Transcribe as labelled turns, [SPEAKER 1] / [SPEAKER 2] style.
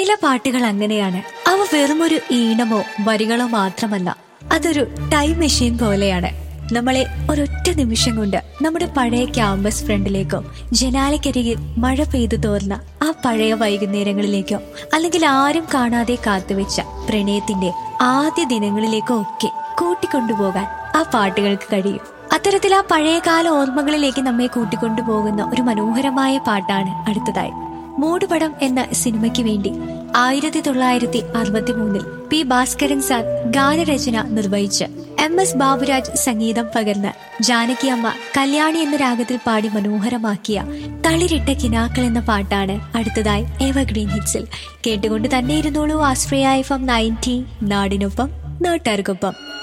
[SPEAKER 1] ചില പാട്ടുകൾ അങ്ങനെയാണ് അവ വെറുമൊരു ഈണമോ വരികളോ മാത്രമല്ല അതൊരു ടൈം മെഷീൻ പോലെയാണ് നമ്മളെ ഒരൊറ്റ നിമിഷം കൊണ്ട് നമ്മുടെ പഴയ ക്യാമ്പസ് ഫ്രണ്ടിലേക്കോ ജനാലക്കരികിൽ മഴ പെയ്തു തോർന്ന ആ പഴയ വൈകുന്നേരങ്ങളിലേക്കോ അല്ലെങ്കിൽ ആരും കാണാതെ കാത്തുവെച്ച പ്രണയത്തിന്റെ ആദ്യ ദിനങ്ങളിലേക്കോ ഒക്കെ കൂട്ടിക്കൊണ്ടുപോകാൻ ആ പാട്ടുകൾക്ക് കഴിയും അത്തരത്തിൽ ആ പഴയകാല ഓർമ്മകളിലേക്ക് നമ്മെ കൂട്ടിക്കൊണ്ടുപോകുന്ന ഒരു മനോഹരമായ പാട്ടാണ് അടുത്തതായി മൂടുപടം എന്ന സിനിമയ്ക്ക് വേണ്ടി ആയിരത്തി തൊള്ളായിരത്തി അറുപത്തി മൂന്നിൽ പി ഭാസ്കരൻ സാർ ഗാനരചന നിർവഹിച്ച് എം എസ് ബാബുരാജ് സംഗീതം പകർന്ന് ജാനകി അമ്മ കല്യാണി എന്ന രാഗത്തിൽ പാടി മനോഹരമാക്കിയ തളിരിട്ട കിനാക്കൾ എന്ന പാട്ടാണ് അടുത്തതായി എവർഗ്രീൻ ഹിറ്റ്സിൽ കേട്ടുകൊണ്ട് തന്നെ ഇരുന്നോളൂ ആശ്രയ എഫ് എം നയൻറ്റി നാടിനൊപ്പം നാട്ടുകാർക്കൊപ്പം